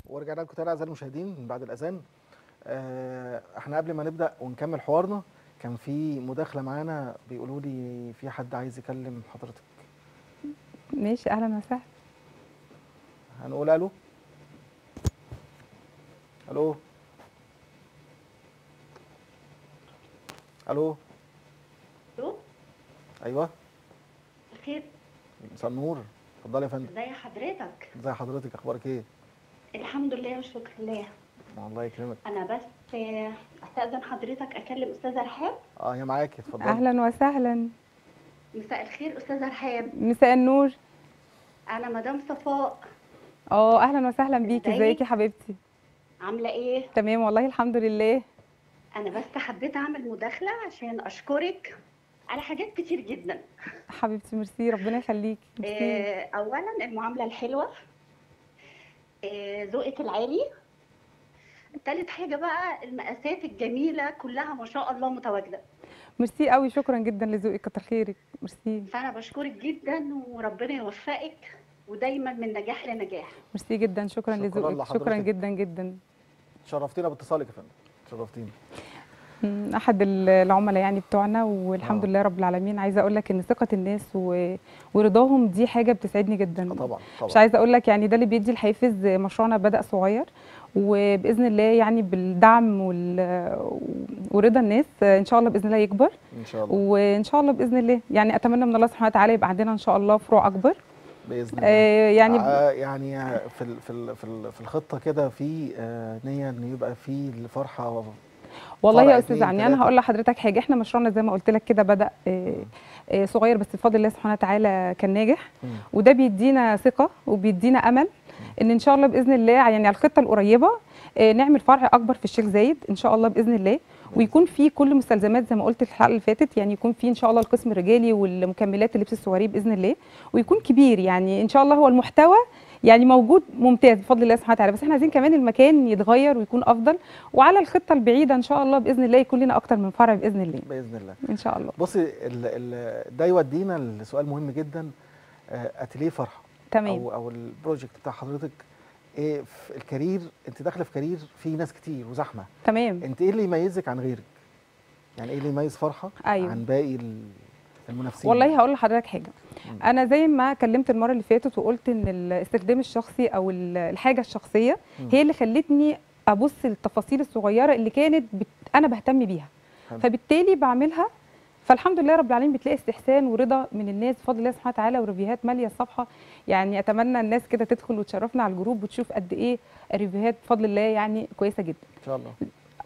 ورجعنا لكم تاني اعزائي المشاهدين من بعد الاذان آه، احنا قبل ما نبدا ونكمل حوارنا كان في مداخله معانا بيقولوا لي في حد عايز يكلم حضرتك ماشي اهلا وسهلا هنقول الو الو الو الو ايوه خير مساء النور اتفضلي يا فندم ازي حضرتك ازي حضرتك اخبارك ايه الحمد لله والشكر لله الله يكرمك انا بس آه، استاذن حضرتك اكلم استاذه رحاب اه هي معاكي اتفضلي اهلا وسهلا مساء الخير استاذه رحاب مساء النور انا مدام صفاء اه اهلا وسهلا بيكي ازيك؟ ازيك يا حبيبتي عامله ايه تمام والله الحمد لله انا بس حبيت اعمل مداخله عشان اشكرك على حاجات كتير جدا حبيبتي ميرسي ربنا يخليكي ميرسي آه، اولا المعامله الحلوه آه، ذوقك العالي تالت حاجه بقى المقاسات الجميله كلها ما شاء الله متواجده ميرسي قوي شكرا جدا لذوقك كتر خيرك ميرسي فانا بشكرك جدا وربنا يوفقك ودايما من نجاح لنجاح ميرسي جدا شكرا شكراً لذوقك شكرا لحضرتك. جدا جدا شرفتينا باتصالك يا فندم شرفتينا مم، احد ال- العملاء يعني بتوعنا والحمد آه. لله رب العالمين عايزه اقول لك ان ثقه الناس و... ورضاهم دي حاجه بتسعدني جدا آه طبعا طبعا مش عايزه اقول لك يعني ده اللي بيدي الحافز مشروعنا بدا صغير وباذن الله يعني بالدعم وال... ورضا الناس ان شاء الله باذن الله يكبر ان شاء الله وان شاء الله باذن الله يعني اتمنى من الله سبحانه وتعالى يبقى عندنا ان شاء الله فروع اكبر باذن الله آه يعني آه يعني في ال في ال في, ال في الخطه كده في آه نيه ان يبقى في الفرحه والله فرع يا استاذ اتنين عني تلاتة. انا هقول لحضرتك حاجه احنا مشروعنا زي ما قلت لك كده بدا آه، آه، صغير بس بفضل الله سبحانه وتعالى كان ناجح مم. وده بيدينا ثقه وبيدينا امل ان ان شاء الله باذن الله يعني على الخطه القريبه آه، نعمل فرع اكبر في الشيخ زايد ان شاء الله باذن الله ويكون في كل مستلزمات زي ما قلت في الحلقه اللي فاتت يعني يكون في ان شاء الله القسم الرجالي والمكملات اللبس الصغيري باذن الله ويكون كبير يعني ان شاء الله هو المحتوى يعني موجود ممتاز بفضل الله سبحانه وتعالى بس احنا عايزين كمان المكان يتغير ويكون افضل وعلى الخطه البعيده ان شاء الله باذن الله يكون لنا اكتر من فرع باذن الله باذن الله ان شاء الله بصي ال ال ده يودينا لسؤال مهم جدا آه اتيليه فرحه تمام او او البروجكت بتاع حضرتك ايه في الكارير انت داخله في كارير فيه ناس كتير وزحمه تمام انت ايه اللي يميزك عن غيرك يعني ايه اللي يميز فرحه أيوة. عن باقي ال- المنافسين والله هقول لحضرتك حاجه مم. انا زي ما كلمت المره اللي فاتت وقلت ان الاستخدام الشخصي او ال- الحاجه الشخصيه مم. هي اللي خلتني ابص للتفاصيل الصغيره اللي كانت بت... انا بهتم بيها حلو. فبالتالي بعملها فالحمد لله رب العالمين بتلاقي استحسان ورضا من الناس بفضل الله سبحانه وتعالى وريفيوهات ماليه الصفحه يعني اتمنى الناس كده تدخل وتشرفنا على الجروب وتشوف قد ايه الريفيوهات بفضل الله يعني كويسه جدا ان شاء الله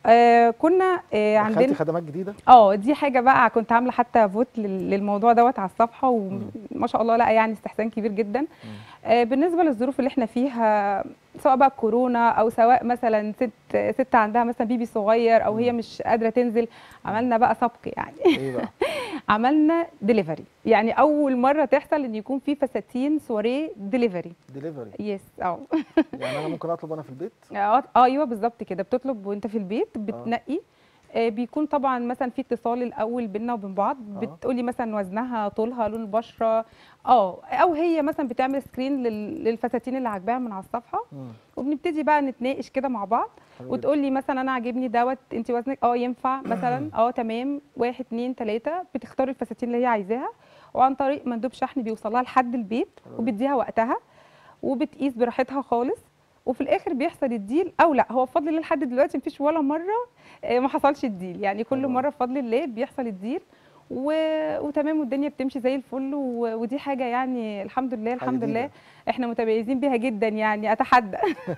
آه كنا آه دخلتي عندنا خدمات جديده اه دي حاجه بقى كنت عامله حتى فوت لل- للموضوع دوت على الصفحه مم. وما شاء الله لا يعني استحسان كبير جدا آه بالنسبه للظروف اللي احنا فيها سواء بقى كورونا او سواء مثلا ست ست عندها مثلا بيبي صغير او هي مم. مش قادره تنزل عملنا بقى سبق يعني ايه بقى عملنا ديليفري يعني اول مره تحصل ان يكون في فساتين سواريه ديليفري ديليفري يس اه يعني انا ممكن اطلب وانا في البيت اه ايوه بالظبط كده بتطلب وانت في البيت بتنقي آه بيكون طبعا مثلا في اتصال الاول بيننا وبين بعض آه. بتقولي مثلا وزنها طولها لون البشره اه او هي مثلا بتعمل سكرين لل- للفساتين اللي عاجباها من على الصفحه مم. وبنبتدي بقى نتناقش كده مع بعض حلو جدا. وتقول لي مثلا انا عاجبني دوت انت وزنك اه ينفع مثلا اه تمام واحد اتنين تلاته بتختار الفساتين اللي هي عايزاها وعن طريق مندوب شحن بيوصلها لحد البيت حلو. وبيديها وقتها وبتقيس براحتها خالص وفي الاخر بيحصل الديل او لا هو بفضل الله لحد دلوقتي مفيش ولا مره آه، ما حصلش الديل يعني كل حلو. مره بفضل الله بيحصل الديل و... وتمام والدنيا بتمشي زي الفل و... ودي حاجه يعني الحمد لله حاجة الحمد جديدة. لله احنا متميزين بيها جدا يعني اتحدى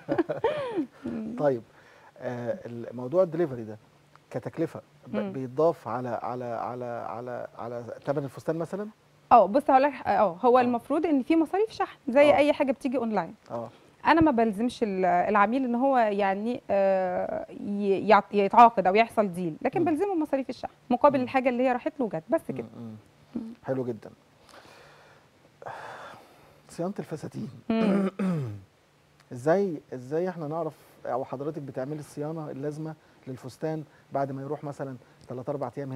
طيب آه الموضوع الدليفري ده كتكلفه ب- مم. بيتضاف على على على على على ثمن الفستان مثلا اه بص هقول لك اه هو آه. المفروض ان في مصاريف شحن زي آه. اي حاجه بتيجي اونلاين اه انا ما بلزمش ال- العميل ان هو يعني آه، ي- يعت- يتعاقد او يحصل ديل لكن مم. بلزمه مصاريف الشحن مقابل مم. الحاجه اللي هي راحت له وجت بس كده مم، مم. حلو جدا صيانه الفساتين مم. ازاي ازاي احنا نعرف او حضرتك بتعملي الصيانه اللازمه للفستان بعد ما يروح مثلا 3 4 ايام هنا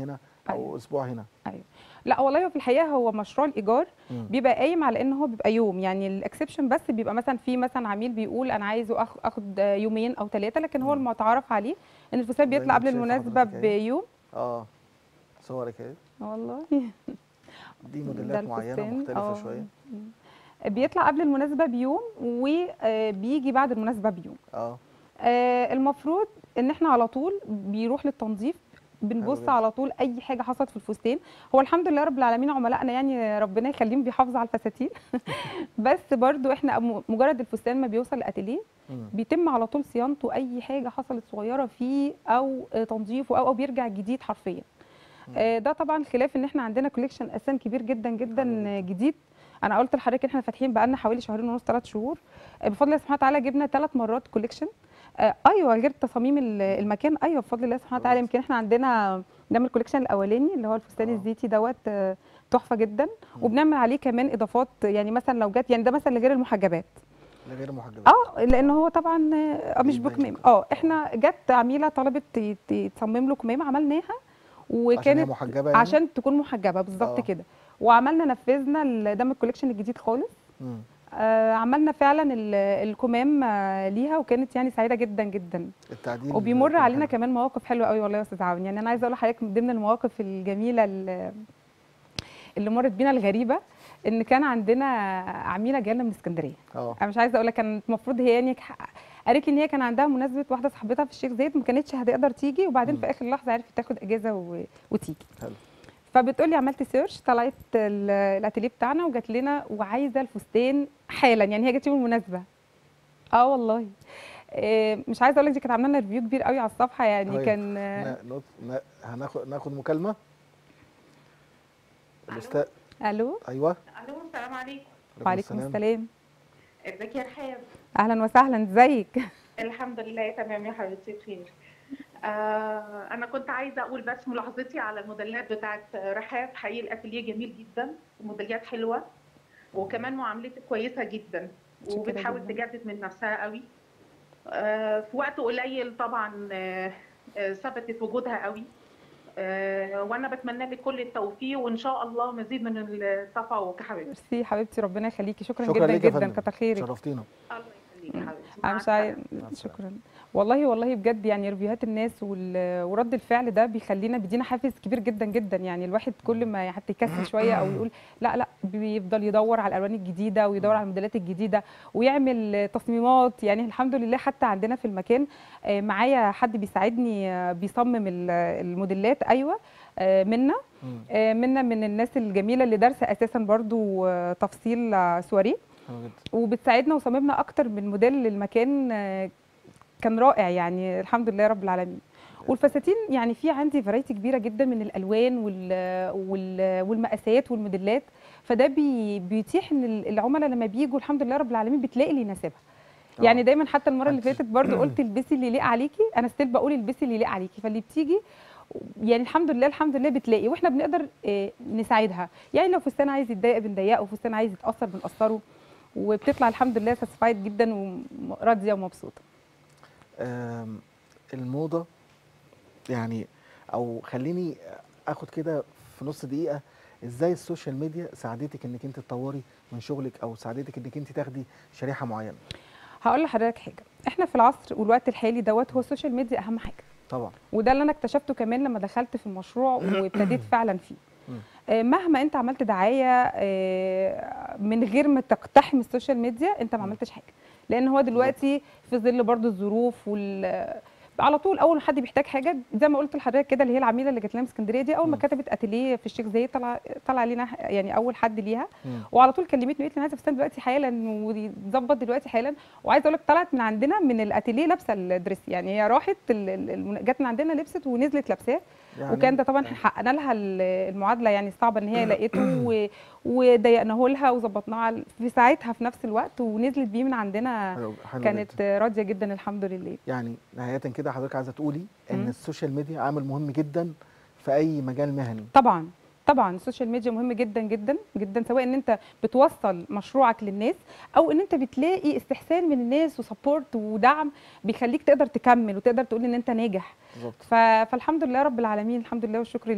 او أيوة. اسبوع هنا لا والله هو في الحقيقه هو مشروع الايجار مم. بيبقى قايم على ان هو بيبقى يوم يعني الاكسبشن بس بيبقى مثلا في مثلا عميل بيقول انا عايزه أخ- اخد يومين او ثلاثه لكن هو مم. المتعارف عليه ان الفستان زي بيطلع ما قبل شايفة المناسبه حضرتك أهي. بيوم اه صورك اهي والله دي ده موديلات معينه الفستان. مختلفه آه. شويه بيطلع قبل المناسبه بيوم وبيجي بعد المناسبه بيوم اه آه، المفروض ان احنا على طول بيروح للتنظيف بنبص جدا. على طول اي حاجه حصلت في الفستان هو الحمد لله رب العالمين عملائنا يعني ربنا يخليهم بيحافظوا على الفساتين بس برضو احنا م- مجرد الفستان ما بيوصل لاتيليه مم. بيتم على طول صيانته اي حاجه حصلت صغيره فيه او آه، تنظيفه او او بيرجع جديد حرفيا آه، ده طبعا خلاف ان احنا عندنا كوليكشن اساسا كبير جدا جدا حلو آه، جديد انا قلت لحضرتك ان احنا فاتحين بقالنا حوالي شهرين ونص ثلاث شهور آه، بفضل الله سبحانه وتعالى جبنا ثلاث مرات كوليكشن آه، ايوه غير تصاميم ال- المكان ايوه بفضل الله سبحانه وتعالى كويس. يمكن احنا عندنا ده من الكوليكشن الاولاني اللي هو الفستان آه. الزيتي دوت آه، تحفه جدا وبنعمل عليه كمان اضافات يعني مثلا لو جت يعني ده مثلا لغير المحجبات لغير محجبات اه لان هو طبعا آه، مش بيبين بكمام كده. اه احنا جت عميله طلبت ت- ت- تصمم له كمام عملناها عشان هي وكانت محجبه يعني عشان تكون محجبه بالظبط آه. كده وعملنا نفذنا ال- ده من الكوليكشن الجديد خالص مم. آه عملنا فعلا ال- الكمام آه ليها وكانت يعني سعيده جدا جدا التعديل وبيمر كان علينا حلو. كمان مواقف حلوه قوي والله يا استاذ عون يعني انا عايزه اقول لحضرتك من ضمن المواقف الجميله اللي اللي مرت بينا الغريبه ان كان عندنا عميله جايه لنا من اسكندريه اه انا مش عايزه اقول لك كانت المفروض هي يعني ح- قالت لي ان هي كان عندها مناسبه واحده صاحبتها في الشيخ زايد ما كانتش هتقدر تيجي وبعدين مم. في اخر لحظه عرفت تاخد اجازه و... وتيجي حلو فبتقول لي عملت سيرش طلعت ال- الاتيليه بتاعنا وجات لنا وعايزه الفستان حالا يعني هي جت يوم المناسبه اه والله إيه، مش عايزه اقول لك دي كانت عامله لنا ريفيو كبير قوي على الصفحه يعني طيب. كان نا- نوت- نا- هناخد ناخد مكالمه الاستاذ الو ايوه الو السلام عليكم وعليكم السلام ازيك يا رحاب اهلا وسهلا ازيك الحمد لله تمام يا حبيبتي بخير آه انا كنت عايزه اقول بس ملاحظتي على الموديلات بتاعت رحاب حقيقي الاتelier جميل جدا الموديلات حلوه وكمان معاملتك كويسه جدا شكرا وبتحاول جداً. تجدد من نفسها قوي آه في وقت قليل طبعا آه، آه، ثبتت وجودها قوي آه، وانا بتمنى لك كل التوفيق وان شاء الله مزيد من التفوق يا حبيبتي ميرسي حبيبتي ربنا يخليكي شكرا, شكرا جدا ليك يا جدا فندم كتر خيرك شرفتينا الله يخليك يا حبيبتي انا مع مش عايز السلامة. مع السلامة. شكرا والله والله بجد يعني ريفيوهات الناس وال- ورد الفعل ده بيخلينا بيدينا حافز كبير جدا جدا يعني الواحد كل ما حتى يكسل شويه او يقول لا لا بيفضل يدور على الالوان الجديده ويدور على الموديلات الجديده ويعمل تصميمات يعني الحمد لله حتى عندنا في المكان آه، معايا حد بيساعدني آه، بيصمم ال- الموديلات ايوه آه، منا مم. آه، منا من الناس الجميله اللي دارسه اساسا برضو آه، تفصيل آه، سواريه حلو جدا وبتساعدنا وصممنا اكتر من موديل للمكان آه، كان رائع يعني الحمد لله رب العالمين والفساتين يعني في عندي فرايتي كبيره جدا من الالوان وال وال والمقاسات والموديلات فده بي بيتيح ان العملاء لما بيجوا الحمد لله رب العالمين بتلاقي اللي يناسبها آه. يعني دايما حتى المره اللي أنت- فاتت برضو قلت البسي اللي يليق عليكي انا ستيل بقول البسي اللي يليق عليكي فاللي بتيجي يعني الحمد لله الحمد لله بتلاقي واحنا بنقدر آه، نساعدها يعني لو فستان عايز يتضايق بنضيقه وفستان عايز يتاثر بنقصره وبتطلع الحمد لله ساتسفايد جدا وراضيه ومبسوطه آم، الموضه يعني او خليني اخد كده في نص دقيقه ازاي السوشيال ميديا ساعدتك انك انت تطوري من شغلك او ساعدتك انك انت تاخدي شريحه معينه هقول لحضرتك حاجه احنا في العصر والوقت الحالي دوت هو السوشيال ميديا اهم حاجه طبعا وده اللي انا اكتشفته كمان لما دخلت في المشروع وابتديت فعلا فيه مم. آه، مهما انت عملت دعايه آه، من غير ما تقتحم السوشيال ميديا انت ما مم. عملتش حاجه لان هو دلوقتي في ظل برضو الظروف وال على طول اول ما حد بيحتاج حاجه زي ما قلت لحضرتك كده اللي هي العميله اللي جت لنا من اسكندريه دي اول ما مم. كتبت اتيليه في الشيخ زايد طلع طلع علينا يعني اول حد ليها مم. وعلى طول كلمتني وقالت لي انا عايزه فستان دلوقتي حالا ويتظبط دلوقتي حالا وعايزه اقول لك طلعت من عندنا من الاتيليه لابسه الدريس يعني هي راحت ال- ال- الم- جت من عندنا لبست ونزلت لابساه يعني وكان ده طبعا يعني حققنا لها ال- المعادله يعني صعبه ان هي لقيته و- وضيقناه لها وظبطناه على- في ساعتها في نفس الوقت ونزلت بيه من عندنا حلو حلو كانت جدا. راضيه جدا الحمد لله يعني نهايه كده حضرتك عايزه تقولي ان مم. السوشيال ميديا عامل مهم جدا في اي مجال مهني طبعا طبعا السوشيال ميديا مهم جدا جدا جدا سواء ان انت بتوصل مشروعك للناس او ان انت بتلاقي استحسان من الناس وسبورت ودعم بيخليك تقدر تكمل وتقدر تقول ان انت ناجح بالظبط ف... فالحمد لله رب العالمين الحمد لله والشكر لله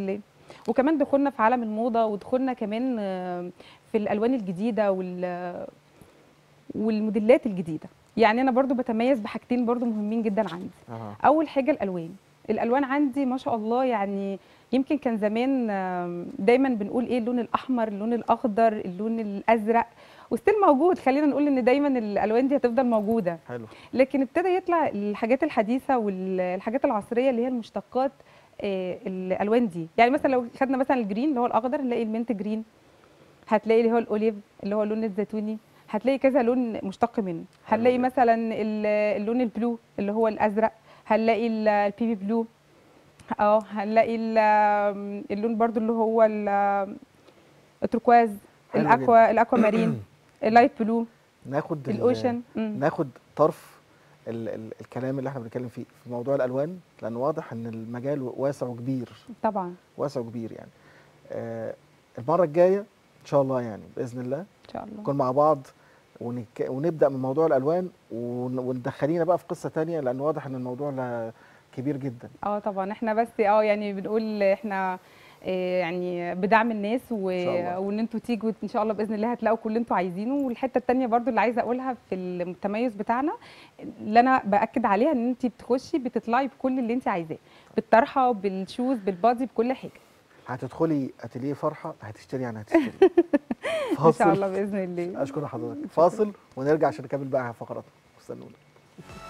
وكمان دخولنا في عالم الموضه ودخولنا كمان آه، في الالوان الجديده وال والموديلات الجديده يعني انا برضو بتميز بحاجتين برضو مهمين جدا عندي اه اول حاجه الالوان الالوان عندي ما شاء الله يعني يمكن كان زمان آم، دايما بنقول ايه اللون الاحمر اللون الاخضر اللون الازرق وستيل موجود خلينا نقول ان دايما الالوان دي هتفضل موجوده حلو لكن ابتدى يطلع الحاجات الحديثه والحاجات العصريه اللي هي المشتقات آه، الالوان دي يعني مثلا لو خدنا مثلا الجرين اللي هو الاخضر نلاقي المنت جرين هتلاقي اللي هو الاوليف اللي هو اللون الزيتوني هتلاقي كذا لون مشتق منه حلو هنلاقي جدا. مثلا ال- اللون البلو اللي هو الازرق هنلاقي ال- البيبي بلو اه هنلاقي ال- اللون برضو اللي هو ال- التركواز حلو الاكوا الاكوا مارين اللايت بلو ناخد ال- الاوشن مم. ناخد طرف ال ال الكلام اللي احنا بنتكلم فيه في موضوع الالوان لان واضح ان المجال واسع وكبير طبعا واسع وكبير يعني آه المره الجايه ان شاء الله يعني باذن الله ان شاء الله نكون مع بعض ونك... ونبدا من موضوع الالوان ون... وندخلينا بقى في قصه تانية لان واضح ان الموضوع لا كبير جدا اه طبعا احنا بس اه يعني بنقول احنا آه، يعني بدعم الناس و... إن شاء الله. وان انتوا تيجوا ان شاء الله باذن الله هتلاقوا كل اللي انتوا عايزينه والحته الثانيه برضو اللي عايزه اقولها في التميز بتاعنا اللي انا باكد عليها ان انت بتخشي بتطلعي بكل اللي انت عايزاه بالطرحه بالشوز بالبادي بكل حاجه هتدخلي اتيليه فرحه هتشتري يعني هتشتري ان شاء فاصل الله باذن الله اشكر حضرتك فاصل ونرجع عشان نكمل بقى فقراتنا استنونا